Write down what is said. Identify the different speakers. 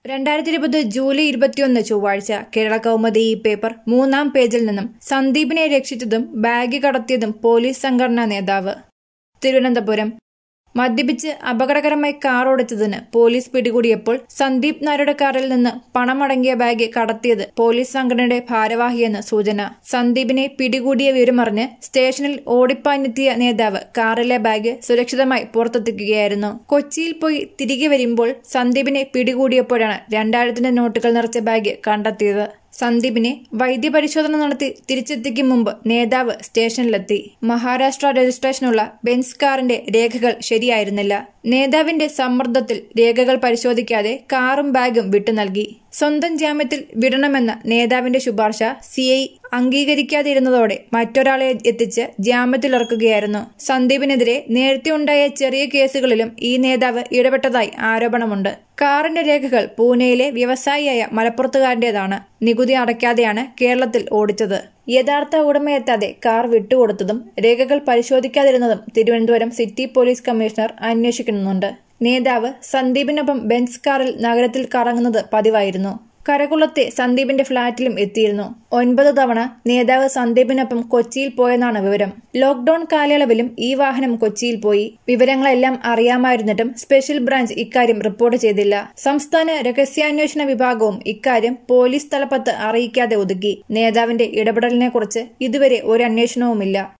Speaker 1: രണ്ടായിരത്തി ഇരുപത് ജൂലൈ ഇരുപത്തിയൊന്ന് ചൊവ്വാഴ്ച കേരള കൗമുദി ഈ പേപ്പർ മൂന്നാം പേജിൽ നിന്നും സന്ദീപിനെ രക്ഷിച്ചതും ബാഗ് കടത്തിയതും പോലീസ് സംഘടനാ നേതാവ് തിരുവനന്തപുരം മദ്യപിച്ച് അപകടകരമായി കാർ ഓടിച്ചതിന് പോലീസ് പിടികൂടിയപ്പോൾ സന്ദീപ് നായരുടെ കാറിൽ നിന്ന് പണമടങ്ങിയ ബാഗ് കടത്തിയത് പോലീസ് സംഘടനയുടെ ഭാരവാഹിയെന്ന് സൂചന സന്ദീപിനെ പിടികൂടിയ വിവരമറിഞ്ഞ് സ്റ്റേഷനിൽ ഓടിപ്പാഞ്ഞെത്തിയ നേതാവ് കാറിലെ ബാഗ് സുരക്ഷിതമായി പുറത്തെത്തിക്കുകയായിരുന്നു കൊച്ചിയിൽ പോയി തിരികെ വരുമ്പോൾ സന്ദീപിനെ പിടികൂടിയപ്പോഴാണ് രണ്ടായിരത്തിന്റെ നോട്ടുകൾ നിറച്ച ബാഗ് കണ്ടെത്തിയത് സന്ദീപിനെ വൈദ്യപരിശോധന നടത്തി തിരിച്ചെത്തിക്കും മുമ്പ് നേതാവ് സ്റ്റേഷനിലെത്തി മഹാരാഷ്ട്ര രജിസ്ട്രേഷനുള്ള ബെൻസ് കാറിന്റെ രേഖകൾ ശരിയായിരുന്നില്ല നേതാവിന്റെ സമ്മർദ്ദത്തിൽ രേഖകൾ പരിശോധിക്കാതെ കാറും ബാഗും വിട്ടു നൽകി സ്വന്തം ജാമ്യത്തിൽ വിടണമെന്ന നേതാവിന്റെ ശുപാർശ സിഐ അംഗീകരിക്കാതിരുന്നതോടെ മറ്റൊരാളെ എത്തിച്ച് ജാമ്യത്തിലിറക്കുകയായിരുന്നു സന്ദീപിനെതിരെ നേരത്തെ ഉണ്ടായ ചെറിയ കേസുകളിലും ഈ നേതാവ് ഇടപെട്ടതായി ആരോപണമുണ്ട് കാറിന്റെ രേഖകൾ പൂനെയിലെ വ്യവസായിയായ മലപ്പുറത്തുകാരന്റേതാണ് നികുതി അടയ്ക്കാതെയാണ് കേരളത്തിൽ ഓടിച്ചത് യഥാർത്ഥ ഉടമയെത്താതെ കാർ വിട്ടുകൊടുത്തതും രേഖകൾ പരിശോധിക്കാതിരുന്നതും തിരുവനന്തപുരം സിറ്റി പോലീസ് കമ്മീഷണർ അന്വേഷിക്കുന്നുണ്ട് നേതാവ് സന്ദീപിനൊപ്പം ബെൻസ് കാറിൽ നഗരത്തിൽ കറങ്ങുന്നത് പതിവായിരുന്നു കരകുളത്തെ സന്ദീപിന്റെ ഫ്ളാറ്റിലും എത്തിയിരുന്നു ഒൻപത് തവണ നേതാവ് സന്ദീപിനൊപ്പം കൊച്ചിയിൽ പോയെന്നാണ് വിവരം ലോക്ഡൌൺ കാലയളവിലും ഈ വാഹനം കൊച്ചിയിൽ പോയി വിവരങ്ങളെല്ലാം അറിയാമായിരുന്നിട്ടും സ്പെഷ്യൽ ബ്രാഞ്ച് ഇക്കാര്യം റിപ്പോർട്ട് ചെയ്തില്ല സംസ്ഥാന രഹസ്യാന്വേഷണ വിഭാഗവും ഇക്കാര്യം പോലീസ് തലപ്പത്ത് അറിയിക്കാതെ ഒതുക്കി നേതാവിന്റെ ഇടപെടലിനെക്കുറിച്ച് ഇതുവരെ ഒരു അന്വേഷണവുമില്ല